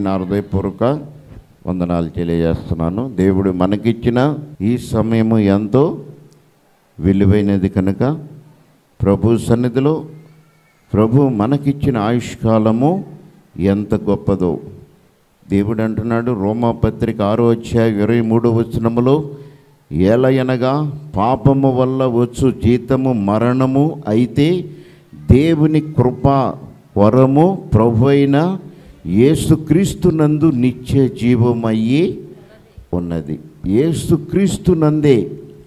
నా హృదయపూర్వక వందనాలు తెలియజేస్తున్నాను దేవుడు మనకిచ్చిన ఈ సమయము ఎంతో విలువైనది కనుక ప్రభు సన్నిధిలో ప్రభు మనకిచ్చిన ఆయుష్కాలము ఎంత గొప్పదో దేవుడు అంటున్నాడు రోమాపత్రిక ఆరో అధ్యాయ ఇరవై మూడు వచనములో ఏలయనగా పాపము వల్ల వచ్చు జీతము మరణము అయితే దేవుని కృప వరము ప్రభు అయిన యేసుక్రీస్తునందు నిత్య జీవమయ్యి ఉన్నది యేసుక్రీస్తునందే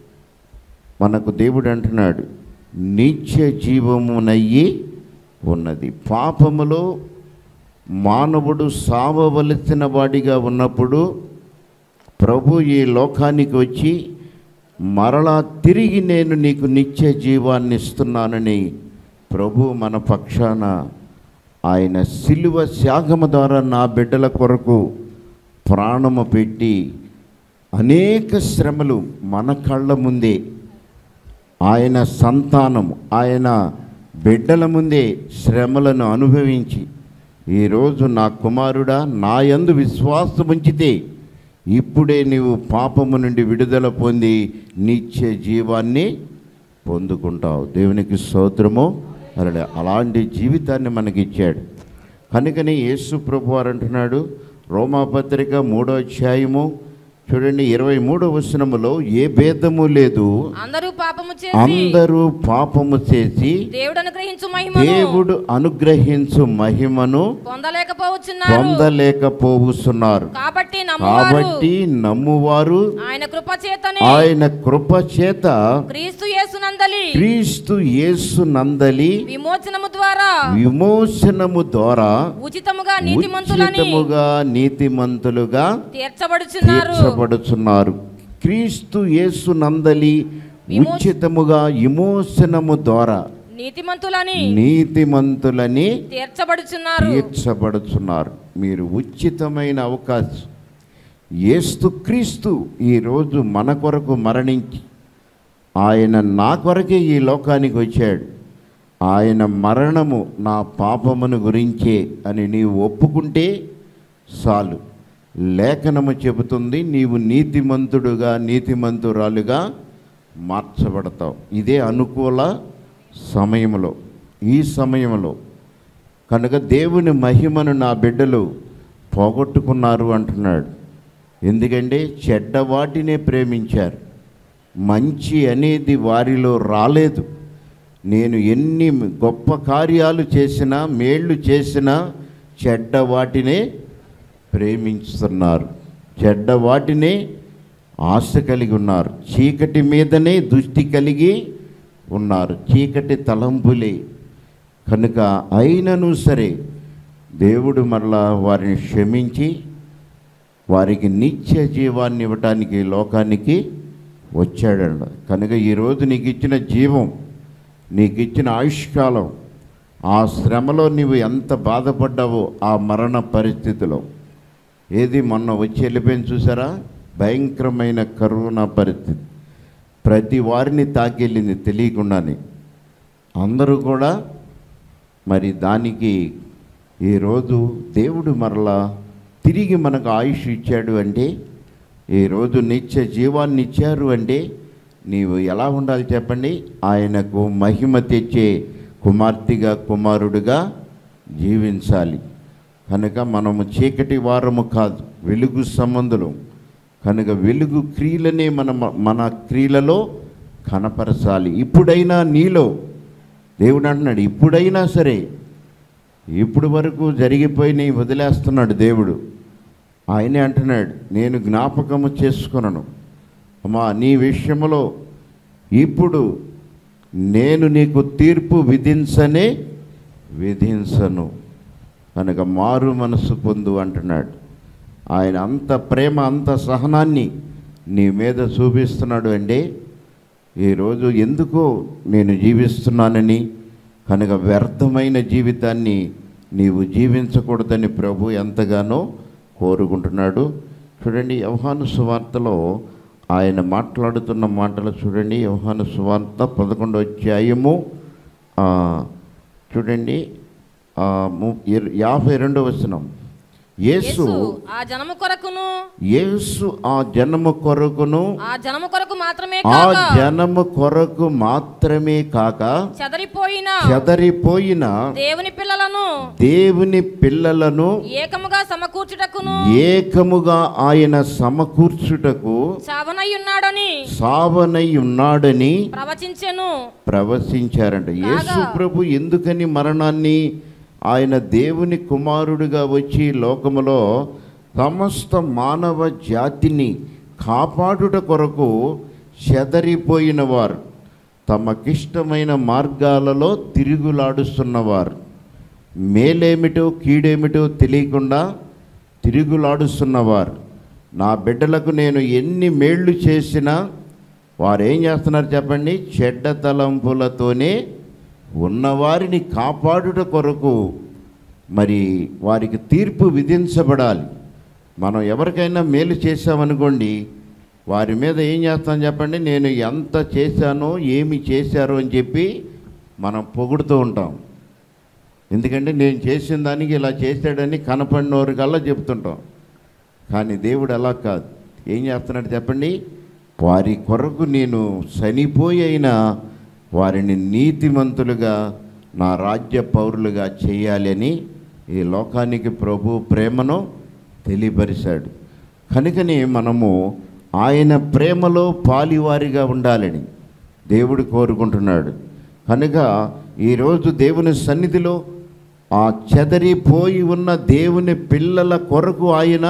మనకు దేవుడు అంటున్నాడు నిత్య జీవమునయ్యి ఉన్నది పాపములో మానవుడు సావవలసిన వాడిగా ఉన్నప్పుడు ప్రభు ఈ లోకానికి వచ్చి మరలా తిరిగి నేను నీకు నిత్య జీవాన్ని ఇస్తున్నానని ప్రభు మన పక్షాన ఆయన సిలువ త్యాగము ద్వారా నా బిడ్డల కొరకు ప్రాణము పెట్టి అనేక శ్రమలు మన కళ్ళ ముందే ఆయన సంతానము ఆయన బిడ్డల ముందే శ్రమలను అనుభవించి ఈరోజు నా కుమారుడా నా యందు విశ్వాసం ఉంచితే ఇప్పుడే నీవు పాపము నుండి విడుదల పొంది నిత్య జీవాన్ని పొందుకుంటావు దేవునికి స్తోత్రము అలా అలాంటి జీవితాన్ని మనకిచ్చాడు కనుకని యేసు ప్రభు వారు అంటున్నాడు రోమాపత్రిక మూడో అధ్యాయము చూడండి ఇరవై మూడో వచనములో ఏ భేదము లేదు అందరూ పాపము చేసి అందరూ పాపము చేసి దేవుడు అనుగ్రహించు మహిమను దేవుడు అనుగ్రహించు మహిమను పొందలేకపోవచ్చున్నారు పొందలేకపోతున్నారు కాబట్టి నమ్మువారు కాబట్టి నమ్మువారు ఆయన కృప చేతనే ఆయన కృప చేత క్రీస్తు యేసునందలి క్రీస్తు యేసు నందలి విమోచనము ద్వారా విమోచనము ద్వారా ఉచితముగా నీతిమంతులని ఉచితముగా నీతిమంతులుగా తీర్చబడుచున్నారు తీర్చబడుచున్నారు క్రీస్తు యేసు నందలి విమో- ఉచితముగా విమోచనము ద్వారా నీతిమంతులని నీతిమంతులని తీర్చబడుచున్నారు తీర్చబడుచున్నారు మీరు ఉచితమైన అవకాశం ఏస్తు క్రీస్తు ఈరోజు మన కొరకు మరణించి ఆయన నా కొరకే ఈ లోకానికి వచ్చాడు ఆయన మరణము నా పాపమును గురించే అని నీవు ఒప్పుకుంటే చాలు లేఖనము చెబుతుంది నీవు నీతిమంతుడుగా నీతిమంతురాలుగా మార్చబడతావు ఇదే అనుకూల సమయంలో ఈ సమయంలో కనుక దేవుని మహిమను నా బిడ్డలు పోగొట్టుకున్నారు అంటున్నాడు ఎందుకంటే చెడ్డ వాటినే ప్రేమించారు మంచి అనేది వారిలో రాలేదు నేను ఎన్ని గొప్ప కార్యాలు చేసినా మేళ్ళు చేసినా చెడ్డ వాటినే ప్రేమిస్తున్నారు చెడ్డ వాటినే ఆశ కలిగి ఉన్నారు చీకటి మీదనే దృష్టి కలిగి ఉన్నారు చీకటి తలంపులే కనుక అయినను సరే దేవుడు మరలా వారిని క్షమించి వారికి నిత్య జీవాన్ని ఇవ్వటానికి ఈ లోకానికి వచ్చాడంట కనుక ఈరోజు నీకు ఇచ్చిన జీవం నీకు ఇచ్చిన ఆయుష్కాలం ఆ శ్రమలో నీవు ఎంత బాధపడ్డావో ఆ మరణ పరిస్థితిలో ఏది మొన్న వచ్చి వెళ్ళిపోయింది చూసారా భయంకరమైన కరోనా పరిస్థితి ప్రతి వారిని తాకెళ్ళింది తెలియకుండానే అందరూ కూడా మరి దానికి ఈరోజు దేవుడు మరలా తిరిగి మనకు ఆయుష్ ఇచ్చాడు అంటే ఈరోజు నిత్య జీవాన్ని ఇచ్చారు అంటే నీవు ఎలా ఉండాలి చెప్పండి ఆయనకు మహిమ తెచ్చే కుమార్తెగా కుమారుడుగా జీవించాలి కనుక మనము చీకటి వారము కాదు వెలుగు సంబంధులు కనుక వెలుగు క్రియలనే మన మన క్రియలలో కనపరచాలి ఇప్పుడైనా నీలో దేవుడు అంటున్నాడు ఇప్పుడైనా సరే ఇప్పుడు వరకు జరిగిపోయినవి వదిలేస్తున్నాడు దేవుడు ఆయనే అంటున్నాడు నేను జ్ఞాపకము చేసుకున్నాను అమ్మా నీ విషయంలో ఇప్పుడు నేను నీకు తీర్పు విధించనే విధించను కనుక మారు మనసు పొందు అంటున్నాడు ఆయన అంత ప్రేమ అంత సహనాన్ని నీ మీద చూపిస్తున్నాడు అంటే ఈరోజు ఎందుకో నేను జీవిస్తున్నానని కనుక వ్యర్థమైన జీవితాన్ని నీవు జీవించకూడదని ప్రభు ఎంతగానో కోరుకుంటున్నాడు చూడండి యోహాను సువార్తలో ఆయన మాట్లాడుతున్న మాటలు చూడండి యోహాను సువార్త పదకొండో అధ్యాయము ఆ, చూడండి ఆ, ము- ఇర- యాభై రెండవ వచనం యేసు ఆ జనము కొరకును యేసు ఆ జనము కొరకును ఆ జనము కొరకు మాత్రమే ఆ కాక జనము కొరకు మాత్రమే కాక చెదరిపోయిన చెదరిపోయిన దేవుని పిల్లలను దేవుని పిల్లలను ఏకముగా సమకూర్చుటకును ఏకముగా ఆయన సమకూర్చుటకు చావనయ్యున్నాడని సావనై ఉన్నాడని ప్రవచించెను ప్రవశించారంట యేసు ప్రభు ఎందుకని మరణాన్ని ఆయన దేవుని కుమారుడిగా వచ్చి లోకములో సమస్త మానవ జాతిని కాపాడుట కొరకు చెదరిపోయిన వారు తమకిష్టమైన మార్గాలలో తిరుగులాడుస్తున్నవారు మేలేమిటో కీడేమిటో తెలియకుండా తిరుగులాడుస్తున్నవారు నా బిడ్డలకు నేను ఎన్ని మేళ్ళు చేసినా వారు ఏం చేస్తున్నారు చెప్పండి చెడ్డ తలంపులతోనే ఉన్నవారిని కాపాడుట కొరకు మరి వారికి తీర్పు విధించబడాలి మనం ఎవరికైనా మేలు చేశామనుకోండి వారి మీద ఏం చేస్తాం చెప్పండి నేను ఎంత చేశానో ఏమి చేశారో అని చెప్పి మనం పొగుడుతూ ఉంటాం ఎందుకంటే నేను చేసిన దానికి ఇలా చేశాడని కనపడినవారు కల్లా చెప్తుంటాం కానీ దేవుడు అలా కాదు ఏం చేస్తున్నాడు చెప్పండి వారి కొరకు నేను చనిపోయి అయినా వారిని నీతిమంతులుగా నా రాజ్య పౌరులుగా చేయాలి అని ఈ లోకానికి ప్రభు ప్రేమను తెలియపరిచాడు కనుకనే మనము ఆయన ప్రేమలో పాలివారిగా ఉండాలని దేవుడు కోరుకుంటున్నాడు కనుక ఈరోజు దేవుని సన్నిధిలో ఆ చెదరిపోయి ఉన్న దేవుని పిల్లల కొరకు ఆయన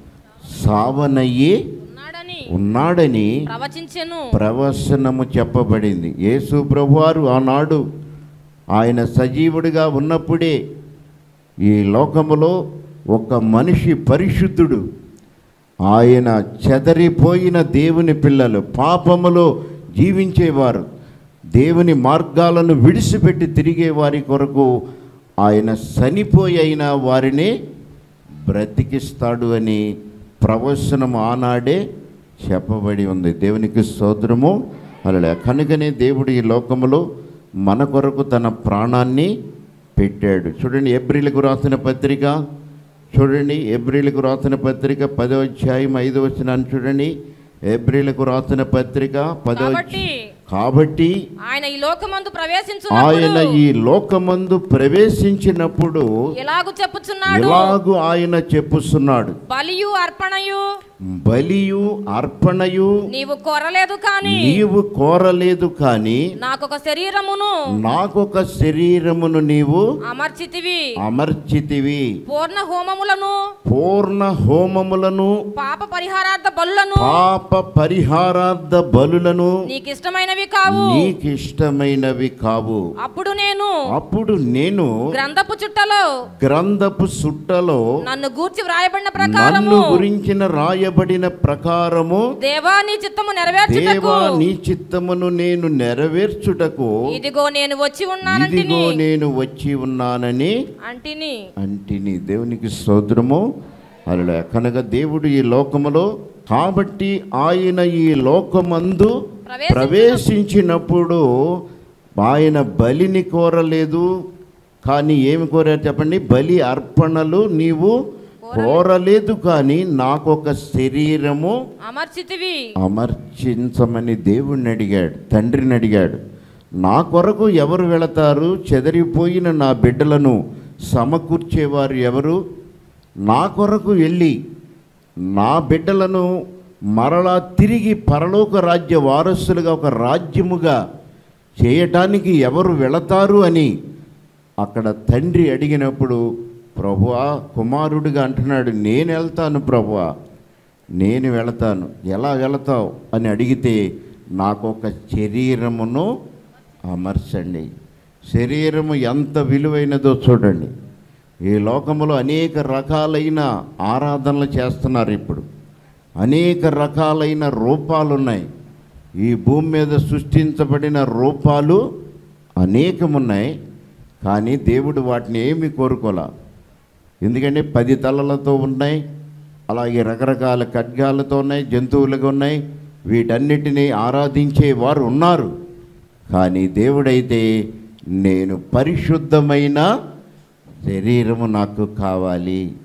సావనయ్యి ఉన్నాడని ఉన్నాడని ప్రవచించెను ప్రవచనము చెప్పబడింది యేసు ప్రభువారు ఆనాడు ఆయన సజీవుడిగా ఉన్నప్పుడే ఈ లోకములో ఒక మనిషి పరిశుద్ధుడు ఆయన చెదరిపోయిన దేవుని పిల్లలు పాపములో జీవించేవారు దేవుని మార్గాలను విడిచిపెట్టి తిరిగే వారి కొరకు ఆయన చనిపోయి అయినా వారిని బ్రతికిస్తాడు అని ప్రవచనం ఆనాడే చెప్పబడి ఉంది దేవునికి స్తోత్రము అలా కనుకనే దేవుడు ఈ లోకములో మన కొరకు తన ప్రాణాన్ని పెట్టాడు చూడండి ఏప్రిల్కు రాసిన పత్రిక చూడండి ఏప్రిల్కు రాసిన పత్రిక పదో అధ్యాయం ఐదో వచ్చినాన్ని చూడండి ఏప్రిల్కు రాసిన పత్రిక పదో కాబట్టి కాబట్టి ఆయన ఈ లోకమందు ఆయన ప్రవేశించున్నప్పుడు ఈ లోకమందు ప్రవేశించినప్పుడు ఎలాగు చెప్పుచున్నాడు ఎలాగు ఆయన చెప్పుస్తున్నాడు బలియు అర్పణయు బలియు అర్పణయు నీవు కోరలేదు కాని నీవు కోరలేదు కానీ నాకొక శరీరమును నాకొక శరీరమును నీవు అమర్చితివి అమర్చితివి పూర్ణ హోమములను పూర్ణ హోమములను పాప పరిహారార్థ బలులను పాప పరిహారార్థ బలులను నీకిష్టమైనవి కావు నీకిష్టమైనవి కావు అప్పుడు నేను అప్పుడు నేను గ్రంథపు చుట్టలో గ్రంథపు సుట్టలో నన్ను గూర్చి వ్రాయబడిన నన్ను ప్రకారము గురించిన రాయబడిన ప్రకారము దేవా నీ చిత్తము నెరవేర్చుటకు దేవా నీ చిత్తమును నేను నెరవేర్చుటకు ఇదిగో నేను వచ్చి ఉన్నానంటిని ఇదిగో నేను వచ్చి ఉన్నానని అంటిని అంటిని దేవునికి స్తోత్రము అలా కనుక దేవుడు ఈ లోకములో కాబట్టి ఆయన ఈ లోకమందు ప్రవేశించిన- ప్రవేశించినప్పుడు ఆయన బలిని కోరలేదు కానీ ఏమి కోరారు చెప్పండి బలి అర్పణలు నీవు కోరలేదు కానీ నాకొక శరీరము అమర్చితివి అమర్చించమని దేవుణ్ణి అడిగాడు తండ్రిని అడిగాడు నా కొరకు ఎవరు వెళతారు చెదరిపోయిన నా బిడ్డలను సమకూర్చేవారు ఎవరు నా కొరకు వెళ్ళి నా బిడ్డలను మరలా తిరిగి పరలోక రాజ్య వారసులుగా ఒక రాజ్యముగా చేయటానికి ఎవరు వెళతారు అని అక్కడ తండ్రి అడిగినప్పుడు ప్రభువా కుమారుడిగా అంటున్నాడు నేను వెళ్తాను ప్రభువా నేను వెళతాను ఎలా వెళతావు అని అడిగితే నాకు ఒక శరీరమును అమర్చండి శరీరము ఎంత విలువైనదో చూడండి ఈ లోకంలో అనేక రకాలైన ఆరాధనలు చేస్తున్నారు ఇప్పుడు అనేక రకాలైన రూపాలు ఉన్నాయి ఈ భూమి మీద సృష్టించబడిన రూపాలు అనేకమున్నాయి కానీ దేవుడు వాటిని ఏమి కోరుకోలే ఎందుకంటే పది తలలతో ఉన్నాయి అలాగే రకరకాల ఖడ్గాలతో ఉన్నాయి జంతువులుగా ఉన్నాయి వీటన్నిటినీ ఆరాధించే వారు ఉన్నారు కానీ దేవుడైతే నేను పరిశుద్ధమైన శరీరము నాకు కావాలి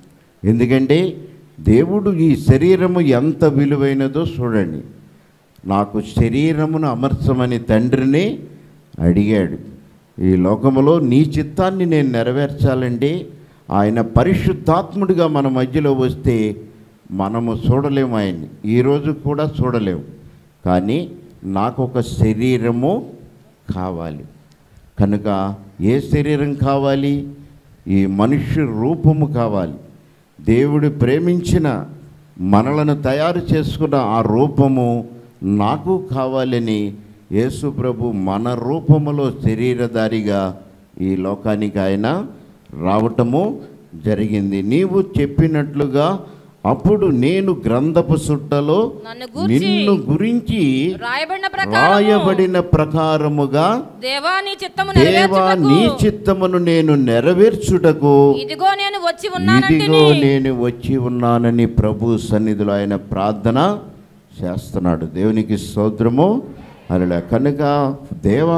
ఎందుకంటే దేవుడు ఈ శరీరము ఎంత విలువైనదో చూడండి నాకు శరీరమును అమర్చమని తండ్రిని అడిగాడు ఈ లోకములో నీ చిత్తాన్ని నేను నెరవేర్చాలంటే ఆయన పరిశుద్ధాత్ముడిగా మన మధ్యలో వస్తే మనము చూడలేము ఆయన్ని ఈరోజు కూడా చూడలేము కానీ నాకు ఒక శరీరము కావాలి కనుక ఏ శరీరం కావాలి ఈ మనుష్య రూపము కావాలి దేవుడు ప్రేమించిన మనలను తయారు చేసుకున్న ఆ రూపము నాకు కావాలని యేసు ప్రభు మన రూపములో శరీరధారిగా ఈ లోకానికి ఆయన రావటము జరిగింది నీవు చెప్పినట్లుగా అప్పుడు నేను గ్రంథపు సుట్టలో నన్ను గూర్చి నిన్ను గురించి రాయబడిన ప్రకారం రాయబడిన ప్రకారముగా దేవా నీ చిత్తము దేవా నీ నెరవేర్చుటకు చిత్తమును నేను నెరవేర్చుటకు ఇదిగో నేను వచ్చి ఇదిగో ఉన్నానంటిని నేను వచ్చి ఉన్నానని ప్రభు సన్నిధిలో ఆయన ప్రార్థన చేస్తున్నాడు దేవునికి స్తోత్రము అలా కనుక దేవా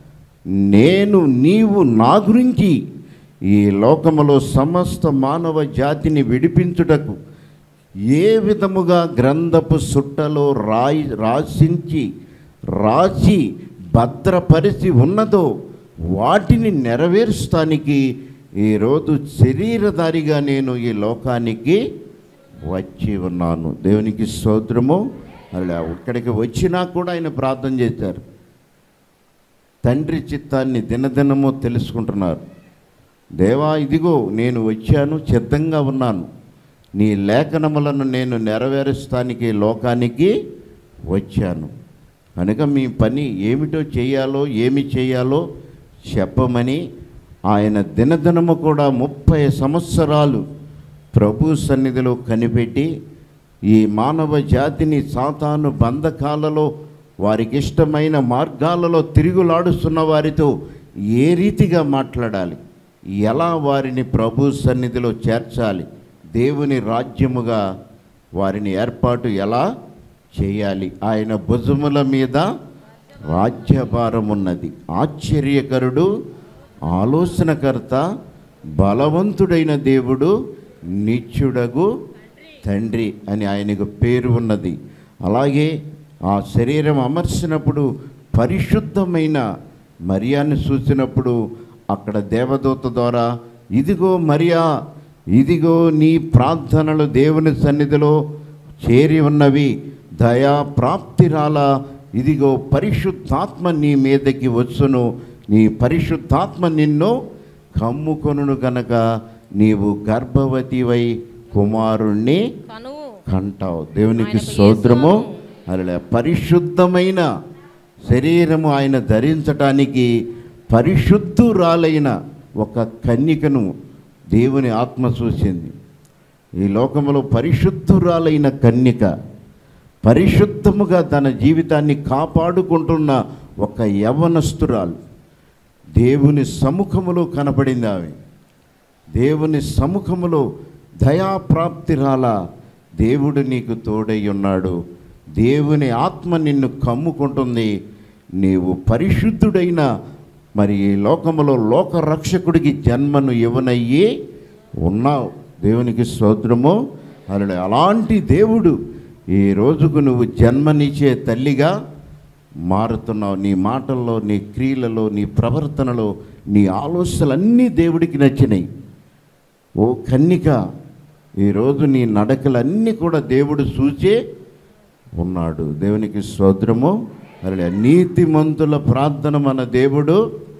నేను నీవు నా గురించి ఈ లోకములో సమస్త మానవ జాతిని విడిపించుటకు ఏ విధముగా గ్రంథపు సుట్టలో రాయి రాసించి రాసి భద్రపరిచి ఉన్నదో వాటిని నెరవేర్చడానికి ఈరోజు శరీరధారిగా నేను ఈ లోకానికి వచ్చి ఉన్నాను దేవునికి స్తోత్రము అలా ఇక్కడికి వచ్చినా కూడా ఆయన ప్రార్థన చేశారు తండ్రి చిత్తాన్ని దినదినము తెలుసుకుంటున్నారు దేవా ఇదిగో నేను వచ్చాను సిద్ధంగా ఉన్నాను నీ లేఖనములను నేను నెరవేరుస్తానికి లోకానికి వచ్చాను కనుక మీ పని ఏమిటో చేయాలో ఏమి చేయాలో చెప్పమని ఆయన దినదినము కూడా ముప్పై సంవత్సరాలు ప్రభు సన్నిధిలో కనిపెట్టి ఈ మానవ జాతిని సాతాను బంధకాలలో వారికి ఇష్టమైన మార్గాలలో తిరుగులాడుస్తున్న వారితో ఏ రీతిగా మాట్లాడాలి ఎలా వారిని ప్రభు సన్నిధిలో చేర్చాలి దేవుని రాజ్యముగా వారిని ఏర్పాటు ఎలా చేయాలి ఆయన భుజముల మీద రాజ్యభారం ఉన్నది ఆశ్చర్యకరుడు ఆలోచనకర్త బలవంతుడైన దేవుడు నిత్యుడగు తండ్రి అని ఆయనకు పేరు ఉన్నది అలాగే ఆ శరీరం అమర్చినప్పుడు పరిశుద్ధమైన మరియాన్ని చూసినప్పుడు అక్కడ దేవదూత ద్వారా ఇదిగో మరియా ఇదిగో నీ ప్రార్థనలు దేవుని సన్నిధిలో చేరి ఉన్నవి దయా ప్రాప్తిరాల ఇదిగో పరిశుద్ధాత్మ నీ మీదకి వచ్చును నీ పరిశుద్ధాత్మ నిన్ను కమ్ముకొనును గనక నీవు గర్భవతివై కుమారుణ్ణి కనువు కంటావు దేవునికి ఆయనకు స్తోత్రము యేసు అలా పరిశుద్ధమైన శరీరము ఆయన ధరించటానికి పరిశుద్ధురాలైన ఒక కన్యకను దేవుని ఆత్మ చూసింది ఈ లోకములో పరిశుద్ధురాలైన కన్యక పరిశుద్ధముగా తన జీవితాన్ని కాపాడుకుంటున్న ఒక యవనస్తురాలు దేవుని సముఖములో కనపడింది ఆమె దేవుని సముఖములో దయాప్రాప్తిరాల దేవుడు నీకు తోడై ఉన్నాడు దేవుని ఆత్మ నిన్ను కమ్ముకుంటుంది నీవు పరిశుద్ధుడైన మరి ఈ లోకములో లోకరక్షకుడికి జన్మను ఇవ్వనయ్యి ఉన్నావు దేవునికి స్తోత్రము అలా అలాంటి దేవుడు ఈ రోజుకు నువ్వు జన్మనిచ్చే తల్లిగా మారుతున్నావు నీ మాటల్లో నీ క్రియలలో నీ ప్రవర్తనలో నీ ఆలోచనలన్నీ దేవుడికి నచ్చినాయి ఓ కన్నిక ఈరోజు నీ నడకలన్నీ కూడా దేవుడు చూచే ఉన్నాడు దేవునికి స్తోత్రము అలా నీతిమంతుల ప్రార్థన మన దేవుడు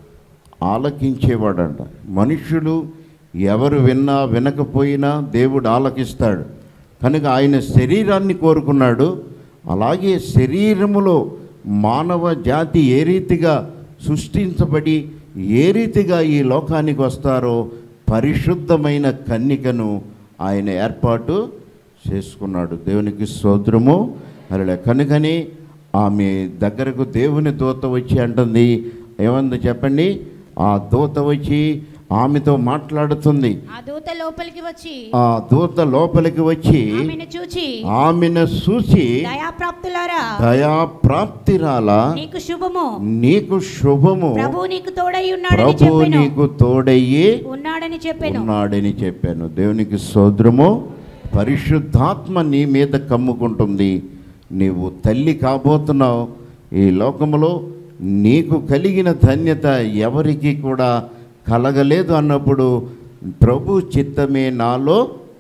ఆలకించేవాడంట మనుషులు ఎవరు విన్నా వినకపోయినా దేవుడు ఆలకిస్తాడు కనుక ఆయన శరీరాన్ని కోరుకున్నాడు అలాగే శరీరములో మానవ జాతి ఏ రీతిగా సృష్టించబడి ఏ రీతిగా ఈ లోకానికి వస్తారో పరిశుద్ధమైన కన్నికను ఆయన ఏర్పాటు చేసుకున్నాడు దేవునికి స్తోత్రము అలా కనుకని ఆమె దగ్గరకు దేవుని దూత వచ్చి అంటుంది ఏమంది చెప్పండి ఆ దూత వచ్చి ఆమెతో మాట్లాడుతుంది ఆ దూత లోపలికి వచ్చి ఆ దూత లోపలికి వచ్చి ఆమెను చూచి ఆమెను చూసి దయాప్రాప్తులారా దయాప్రాప్తిరాలా నీకు శుభము నీకు శుభము ప్రభు నీకు తోడై ఉన్నాడని ప్రభు చెప్పెను నీకు తోడయ్యి ఉన్నాడని చెప్పెను ఉన్నాడని చెప్పాను దేవునికి సోదరము పరిశుద్ధాత్మ నీ మీద కమ్ముకుంటుంది నీవు తల్లి కాబోతున్నావు ఈ లోకములో నీకు కలిగిన ధన్యత ఎవరికి కూడా కలగలేదు అన్నప్పుడు ప్రభు చిత్తమే నాలో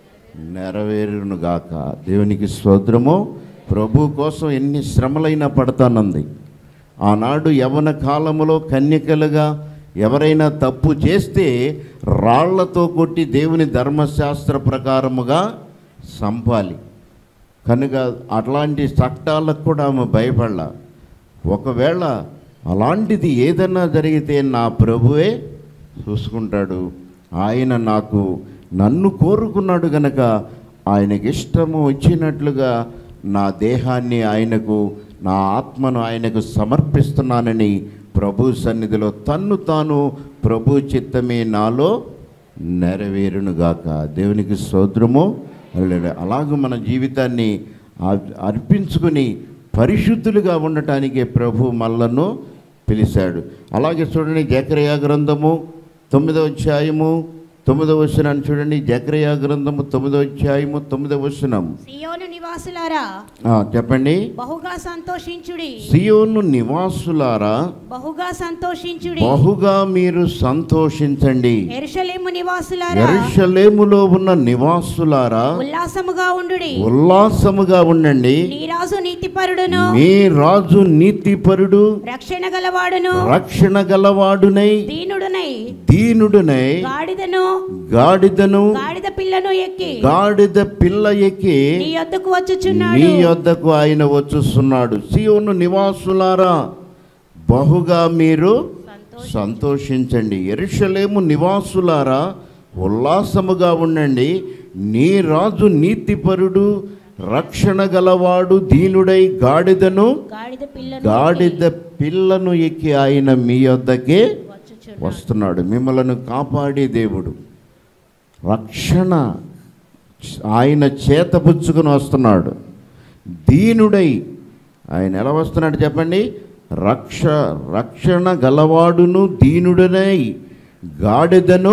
నెరవేరునుగాక దేవునికి స్తోత్రము ప్రభు కోసం ఎన్ని శ్రమలైనా పడతానంది ఆనాడు యవన కాలములో కన్యకలుగా ఎవరైనా తప్పు చేస్తే రాళ్లతో కొట్టి దేవుని ధర్మశాస్త్ర ప్రకారముగా సంపాలి కనుక అట్లాంటి చట్టాలకు కూడా ఆమె భయపడాల ఒకవేళ అలాంటిది ఏదన్నా జరిగితే నా ప్రభువే చూసుకుంటాడు ఆయన నాకు నన్ను కోరుకున్నాడు గనక ఆయనకి ఇష్టము వచ్చినట్లుగా నా దేహాన్ని ఆయనకు నా ఆత్మను ఆయనకు సమర్పిస్తున్నానని ప్రభు సన్నిధిలో తన్ను తాను ప్రభు చిత్తమే నాలో నెరవేరునుగాక దేవునికి స్తోత్రము హల్లెలూయా. అలాగ మన జీవితాన్ని ఆ- అర్పించుకుని పరిశుద్ధులుగా ఉండటానికి ప్రభు మళ్ళను పిలిచాడు అలాగే చూడండి జకరయా గ్రంథము తొమ్మిదవ అధ్యాయము తొమ్మిదవ వచనాన్ని చూడండి జకరయా గ్రంథము తొమ్మిదవ అధ్యాయము తొమ్మిదవ వచనం సియోను నివాసులారా ఆ, చెప్పండి బహుగా సంతోషించుడి సియోను నివాసులారా బహుగా సంతోషించుడి బహుగా మీరు సంతోషించండి ఎరుషలేము నివాసులారా ఎరుషలేములో ఉన్న నివాసులారా ఉల్లాసముగా ఉండుడి ఉల్లాసముగా ఉండండి నీ రాజు నీతిపరుడును మీ రాజు నీతిపరుడు రక్షణ గలవాడును రక్షణ గలవాడునై దీనుడునై దీనుడునై గాడిదను గాడిదను గాడిద పిల్లను ఎక్కి గాడిద పిల్ల ఎక్కి నీ యొద్దకు నీ వచ్చుచున్నాడు యొద్దకు ఆయన వచ్చుస్తున్నాడు సియోను నివాసులారా బహుగా మీరు సంతోషించండి ఎరుషలేము నివాసులారా ఉల్లాసముగా ఉండండి నీ రాజు నీతిపరుడు రక్షణ గలవాడు దీనుడై గాడిదను గాడిద పిల్లను గాడిద పిల్లను ఎక్కి ఆయన మీ యొద్దకే వచ్చుచున్నాడు వస్తున్నాడు మిమ్మలను కాపాడే దేవుడు రక్షణ ఆయన చేతపుచ్చుకుని వస్తున్నాడు దీనుడై ఆయన ఎలా వస్తున్నాడు చెప్పండి రక్ష రక్షణ గలవాడును దీనుడనై గాడిదను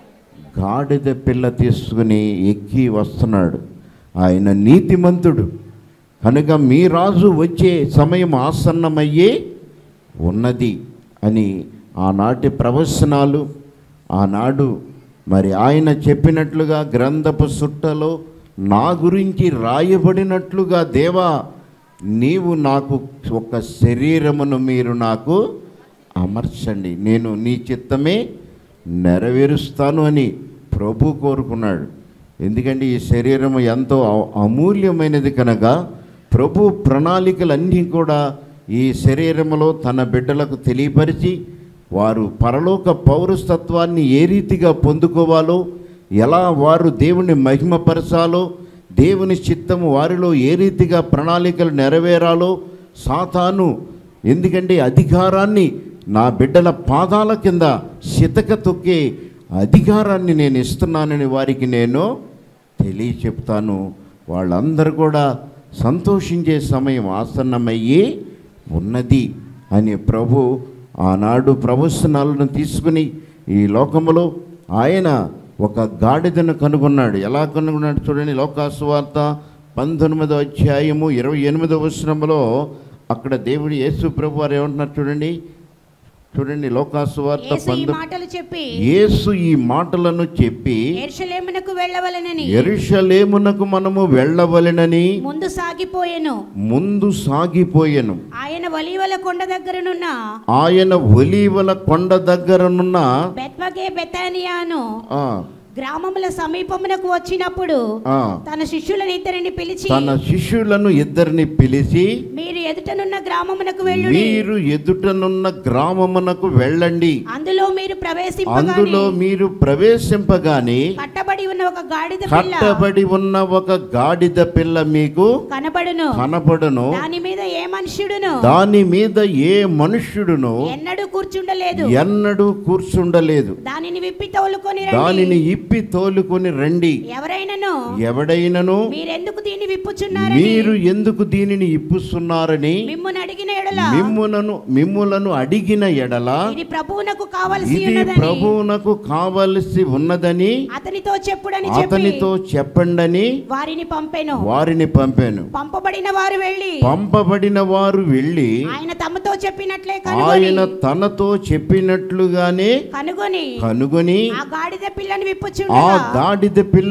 గాడిద పిల్ల తీసుకుని ఎక్కి వస్తున్నాడు ఆయన నీతిమంతుడు కనుక మీ రాజు వచ్చే సమయం ఆసన్నమయ్యే ఉన్నది అని ఆనాటి ప్రవచనాలు ఆనాడు మరి ఆయన చెప్పినట్లుగా గ్రంథపు సుట్టలో నా గురించి రాయబడినట్లుగా దేవా నీవు నాకు ఒక శరీరమును మీరు నాకు అమర్చండి నేను నీ చిత్తమే నెరవేరుస్తాను అని ప్రభు కోరుకున్నాడు ఎందుకంటే ఈ శరీరం ఎంతో అ- అమూల్యమైనది కనుక ప్రభు ప్రణాళికలన్నీ కూడా ఈ శరీరములో తన బిడ్డలకు తెలియపరిచి వారు పరలోక పౌరస్తత్వాన్ని ఏ రీతిగా పొందుకోవాలో ఎలా వారు దేవుని మహిమపరచాలో దేవుని చిత్తము వారిలో ఏ రీతిగా ప్రణాళికలు నెరవేరాలో సాతాను ఎందుకంటే అధికారాన్ని నా బిడ్డల పాదాల కింద చితక తొక్కే అధికారాన్ని నేను ఇస్తున్నానని వారికి నేను తెలియచెప్తాను వాళ్ళందరూ కూడా సంతోషించే సమయం ఆసన్నమయ్యి ఉన్నది అని ప్రభు ఆనాడు ప్రవచనాలను తీసుకుని ఈ లోకములో ఆయన ఒక గాడిదను కనుగొన్నాడు ఎలా కనుగొన్నాడు చూడండి లోకాసువార్త పంతొమ్మిదో అధ్యాయము ఇరవై ఎనిమిదో వచనంలో అక్కడ దేవుడు యేసు ప్రభు వారు ఏమంటున్నారు చూడండి చూడండి లోకాసువార్త యేసు ఈ పంతొమ్మిది మాటలు చెప్పి యేసు ఈ మాటలను చెప్పి ఎరుషలేమునకు వెళ్ళవలెనని ఎరుషలేమునకు మనము వెళ్ళవలెనని ముందు సాగిపోయెను ముందు సాగిపోయెను ఆయన వలీవల కొండ దగ్గరనున్న ఆయన ఒలీవల కొండ దగ్గరనున్న బెత్వగే బెతానియాను ఆ, గ్రామముల సమీపమునకు వచ్చినప్పుడు ఆ, తన శిష్యులను ఇద్దరిని పిలిచి తన శిష్యులను ఇద్దరిని పిలిచి మీరు ఎదుటనున్న గ్రామ గ్రామమునకు వెళ్ళుడి మీరు ఎదుటనున్న గ్రామమునకు వెళ్ళండి అందులో మీరు ప్రవేశింపగానే అందులో మీరు ప్రవేశింపగానే కట్టబడి ఉన్న ఒక గాడిద పిల్ల కట్టబడి ఉన్న ఒక గాడిద పిల్ల మీకు కనబడును కనపడును దాని మీద ఏ మనుష్యుడును దాని మీద ఏ మనుష్యుడును ఎన్నడూ కూర్చుండలేదు ఎన్నడూ కూర్చుండలేదు దానిని విప్పి తోలుకొని రండి దానిని ఇప్పి తోలుకొని రండి ఎవరైనను ఎవడైనను మీరెందుకు దీన్ని విప్పుచున్నారని మీరు ఎందుకు దీనిని ఇప్పుస్తున్నారని మిమ్మును అడిగిన ఎడల మిమ్ములను మిమ్ములను అడిగిన ఎడల ఇది ప్రభువునకు కావలసి ఇది ఉన్నదని ప్రభువునకు కావలసి ఉన్నదని అతనితో చెప్పుడని చెప్పి అతనితో చెప్పండని వారిని పంపెను వారిని పంపాను పంపబడిన వారు వెళ్ళి పంపబడిన వారు వెళ్ళి ఆయన తమతో చెప్పినట్లే ఆయన కనుగొని తనతో చెప్పినట్లుగానే కనుగొని కనుగొని ఆ గాడిద పిల్లని ఆ విప్పుచుండగా గాడిద పిల్ల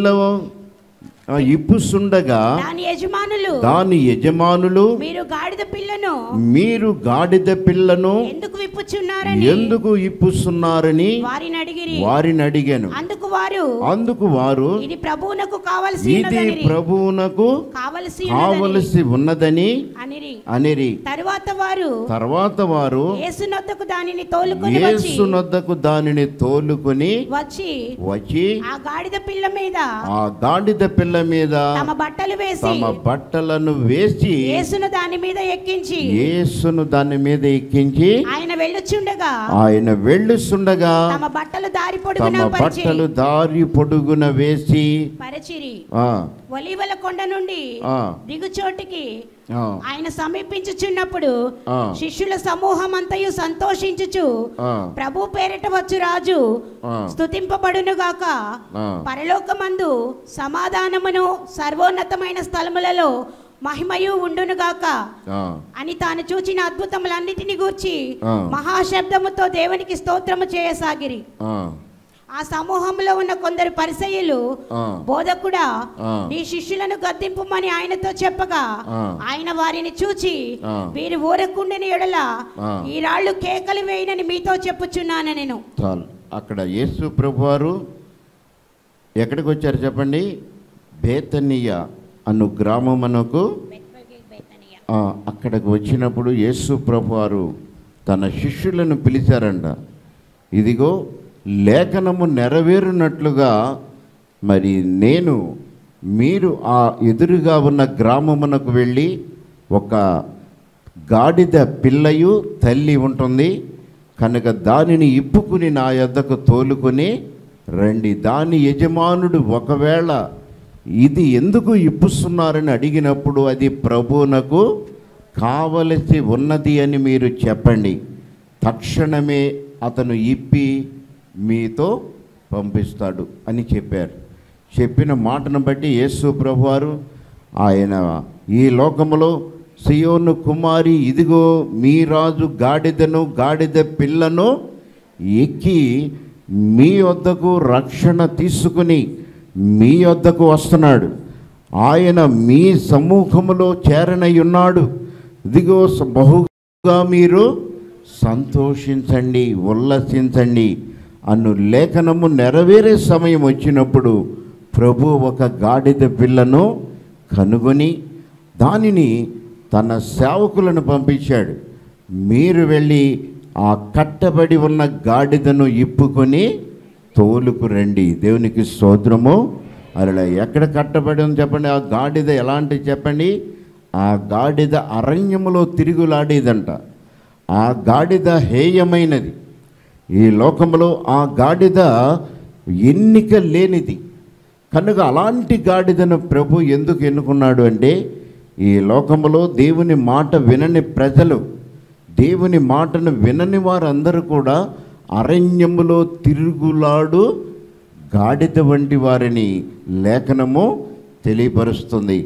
ఆ ఇప్పుసుండగా దాని యజమానులు దాని యజమానులు మీరు గాడిద పిల్లను మీరు గాడిద పిల్లను ఎందుకు విప్పుచున్నారని ఎందుకు ఇప్పుస్తున్నారని వారిని అడిగిరి వారిని అడిగాను అందుకు వారు అందుకు వారు ఇది ప్రభువునకు కావలసి ఇది ఉన్నదని ప్రభువునకు కావలసి ఉన్నదని కావలసి ఉన్నదని అనిరి అనిరి తరువాత వారు తర్వాత వారు యేసునొద్దకు దానిని తోలుకొని వచ్చి యేసునొద్దకు దానిని తోలుకొని వచ్చి వచ్చి ఆ గాడిద పిల్ల మీద ఆ గాడిద పిల్ల మీద తమ బట్టలు వేసి తమ బట్టలను వేసి యేసును దాని మీద ఎక్కించి యేసును దాని మీద ఎక్కించి ఆయన వెళ్ళుచుండగా ఆయన వెళ్ళుచుండగా తమ బట్టలు దారి పొడుగున తమ పరిచి బట్టలు దారి పొడుగున వేసి పరిచిరి ఆ ఒలీవల కొండ నుండి ఆ దిగుచోటికి ఆ ఆయన సమీపించుచున్నప్పుడు ఆ. శిష్యుల సమూహం అంతయు సంతోషించుచు ఆ ప్రభు పేరిట వచ్చు రాజు ఆ. స్తుతింపబడును గాక ఆ. పరలోకమందు సమాధానమును సర్వోన్నతమైన స్థలములలో మహిమయు ఉండును గాక ఆ అని తాను చూచిన అద్భుతములన్నిటిని గూర్చి ఆ. మహాశబ్దముతో దేవునికి స్తోత్రము చేయసాగిరి ఆ ఆ సమూహంలో ఉన్న కొందరు పరిసయ్యులు ఆ. బోధకుడా ఆ. నీ శిష్యులను గద్దింపుమని ఆయనతో చెప్పగా ఆ. ఆయన వారిని చూచి ఆ. వీరు ఊరకుండిన ఎడల ఆ. ఈ రాళ్ళు కేకలు వేయనని మీతో చెప్పుచున్నాను నేను చాలు అక్కడ యేసు ప్రభువారు ఎక్కడికి వచ్చారు చెప్పండి బేతనీయ అను గ్రామమునకు ఆ, అక్కడికి వచ్చినప్పుడు యేసు ప్రభువారు తన శిష్యులను పిలిచారంట ఇదిగో లేఖనము నెరవేరునట్లుగా మరి నేను మీరు ఆ ఎదురుగా ఉన్న గ్రామమునకు వెళ్ళి ఒక గాడిద పిల్లయు తల్లి ఉంటుంది కనుక దానిని ఇప్పుకుని నా యొద్దకు తోలుకొని రండి దాని యజమానుడు ఒకవేళ ఇది ఎందుకు ఇప్పుస్తున్నారని అడిగినప్పుడు అది ప్రభువునకు కావలసి ఉన్నది అని మీరు చెప్పండి తక్షణమే అతను ఇప్పి మీతో పంపిస్తాడు అని చెప్పారు చెప్పిన మాటను బట్టి యేసు ప్రభువారు ఆయన ఈ లోకములో సియోను కుమారి ఇదిగో మీ రాజు గాడిదను గాడిద పిల్లను ఎక్కి మీ వద్దకు రక్షణ తీసుకుని మీ వద్దకు వస్తున్నాడు ఆయన మీ సమూహములో చేరనై ఉన్నాడు ఇదిగో స- బహుగా మీరు సంతోషించండి ఉల్లసించండి అను లేఖనము నెరవేరే సమయం వచ్చినప్పుడు ప్రభు ఒక గాడిద పిల్లను కనుగొని దానిని తన సేవకులను పంపించాడు మీరు వెళ్ళి ఆ కట్టబడి ఉన్న గాడిదను ఇప్పుకొని తోలుకు రండి దేవునికి స్తోత్రము అలా ఎక్కడ కట్టబడి ఉంది చెప్పండి ఆ గాడిద ఎలాంటి చెప్పండి ఆ గాడిద అరణ్యములో తిరుగులాడేదంట ఆ గాడిద హేయమైనది ఈ లోకంలో ఆ గాడిద ఎన్నిక లేనిది కనుక అలాంటి గాడిదను ప్రభు ఎందుకు ఎన్నుకున్నాడు అంటే ఈ లోకములో దేవుని మాట వినని ప్రజలు దేవుని మాటను వినని వారందరూ కూడా అరణ్యములో తిరుగులాడు గాడిద వంటి వారిని లేఖనము తెలియపరుస్తుంది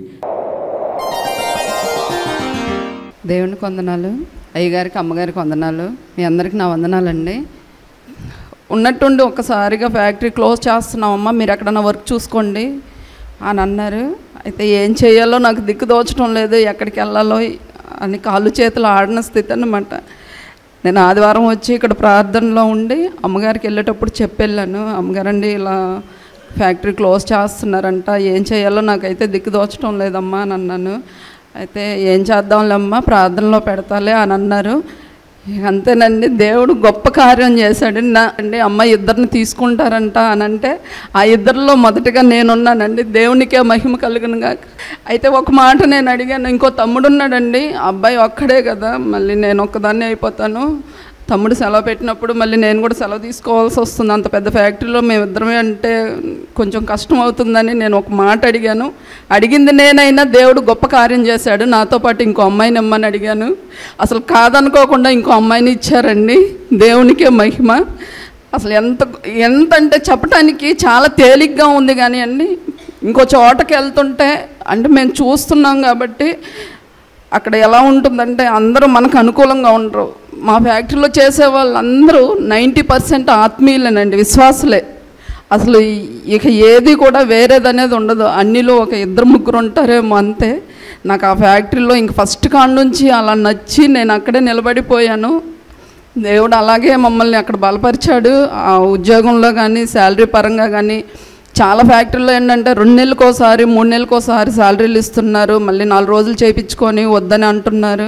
దేవునికి వందనాలు అయ్యగారికి అమ్మగారికి వందనాలు మీ అందరికి నా వందనాలండి ఉన్నట్టుండి ఒక్కసారిగా ఫ్యాక్టరీ క్లోజ్ చేస్తున్నామమ్మా మీరు ఎక్కడన్నా వర్క్ చూసుకోండి అని అన్నారు అయితే ఏం చేయాలో నాకు దిక్కు దోచడం లేదు ఎక్కడికి వెళ్ళాలో అని కాళ్ళు చేతులు ఆడిన స్థితి అన్నమాట నేను ఆదివారం వచ్చి ఇక్కడ ప్రార్థనలో ఉండి అమ్మగారికి వెళ్ళేటప్పుడు చెప్పెళ్ళాను అమ్మగారండి ఇలా ఫ్యాక్టరీ క్లోజ్ చేస్తున్నారంట ఏం చేయాలో నాకైతే దిక్కు దోచడం లేదమ్మా అని అన్నాను అయితే ఏం చేద్దాంలేమ్మా ప్రార్థనలో పెడతాలే అని అన్నారు ఇక అంతేనండి దేవుడు గొప్ప కార్యం చేశాడు నా అండి అమ్మ ఇద్దరిని తీసుకుంటారంట అని అంటే ఆ ఇద్దరిలో మొదటిగా నేనున్నానండి దేవునికే మహిమ కలుగును గాక అయితే ఒక మాట నేను అడిగాను ఇంకో తమ్ముడు ఉన్నాడండి ఆ అబ్బాయి ఒక్కడే కదా మళ్ళీ నేను ఒక్కదాన్ని అయిపోతాను తమ్ముడు సెలవు పెట్టినప్పుడు మళ్ళీ నేను కూడా సెలవు తీసుకోవాల్సి వస్తుంది అంత పెద్ద ఫ్యాక్టరీలో మేమిద్దరమే అంటే కొంచెం కష్టం అవుతుందని నేను ఒక మాట అడిగాను అడిగింది నేనైనా దేవుడు గొప్ప కార్యం చేశాడు నాతో పాటు ఇంకో అమ్మాయిని ఇమ్మని అడిగాను అసలు కాదనుకోకుండా ఇంకో అమ్మాయిని ఇచ్చారండి దేవునికే మహిమ అసలు ఎంత ఎంత అంటే చెప్పడానికి చాలా తేలిగ్గా ఉంది కానీ అండి ఇంకో చోటకి వెళ్తుంటే అంటే మేము చూస్తున్నాం కాబట్టి అక్కడ ఎలా ఉంటుందంటే అందరూ మనకు అనుకూలంగా ఉండరు మా ఫ్యాక్టరీలో చేసే వాళ్ళందరూ నైంటీ పర్సెంట్ ఆత్మీయులేనండి విశ్వాసులే అసలు ఈ- ఇక ఏది కూడా వేరేదనేది ఉండదు అన్నిలో ఒక ఇద్దరు ముగ్గురు ఉంటారేమో అంతే నాకు ఆ ఫ్యాక్టరీలో ఇంక ఫస్ట్ కాడ నుంచి అలా నచ్చి నేను అక్కడే నిలబడిపోయాను దేవుడు అలాగే మమ్మల్ని అక్కడ బలపరిచాడు ఆ ఉద్యోగంలో కానీ శాలరీ పరంగా కానీ చాలా ఫ్యాక్టరీలో ఏంటంటే రెండు నెలలకు ఒకసారి మూడు నెలలకు ఒకసారి శాలరీలు ఇస్తున్నారు మళ్ళీ నాలుగు రోజులు చేయించుకొని వద్దని అంటున్నారు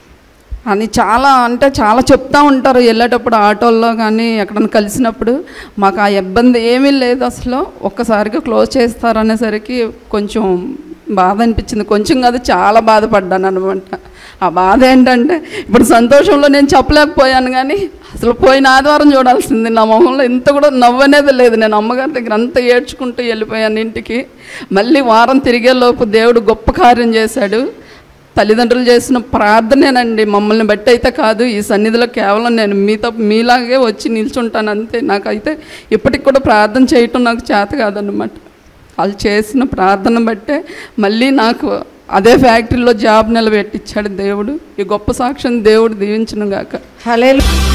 అని చాలా అంటే చాలా చెప్తా ఉంటారు వెళ్ళేటప్పుడు ఆటోల్లో కానీ ఎక్కడైనా కలిసినప్పుడు మాకు ఆ ఇబ్బంది ఏమీ లేదు అసలు ఒక్కసారిగా క్లోజ్ చేస్తారు అనేసరికి కొంచెం బాధ అనిపించింది కొంచెం కాదు చాలా బాధపడ్డాను అనమాట ఆ బాధ ఏంటంటే ఇప్పుడు సంతోషంలో నేను చెప్పలేకపోయాను కానీ అసలు పోయిన ఆదివారం చూడాల్సింది నా మొహంలో ఇంత కూడా నవ్వనేది లేదు నేను అమ్మగారి దగ్గర అంత ఏడ్చుకుంటూ వెళ్ళిపోయాను ఇంటికి మళ్ళీ వారం తిరిగేలోపు దేవుడు గొప్ప కార్యం చేశాడు తల్లిదండ్రులు చేసిన ప్రార్థనేనండి మమ్మల్ని బట్టి అయితే కాదు ఈ సన్నిధిలో కేవలం నేను మీతో మీలాగే వచ్చి నిల్చుంటాను అంతే నాకైతే ఇప్పటికి కూడా ప్రార్థన చేయటం నాకు చేత కాదన్నమాట వాళ్ళు చేసిన ప్రార్థన బట్టే మళ్ళీ నాకు అదే ఫ్యాక్టరీలో జాబ్ నిలబెట్టించాడు దేవుడు ఈ గొప్ప సాక్ష్యం దేవుడు దీవించను గాక హల్లెలూయా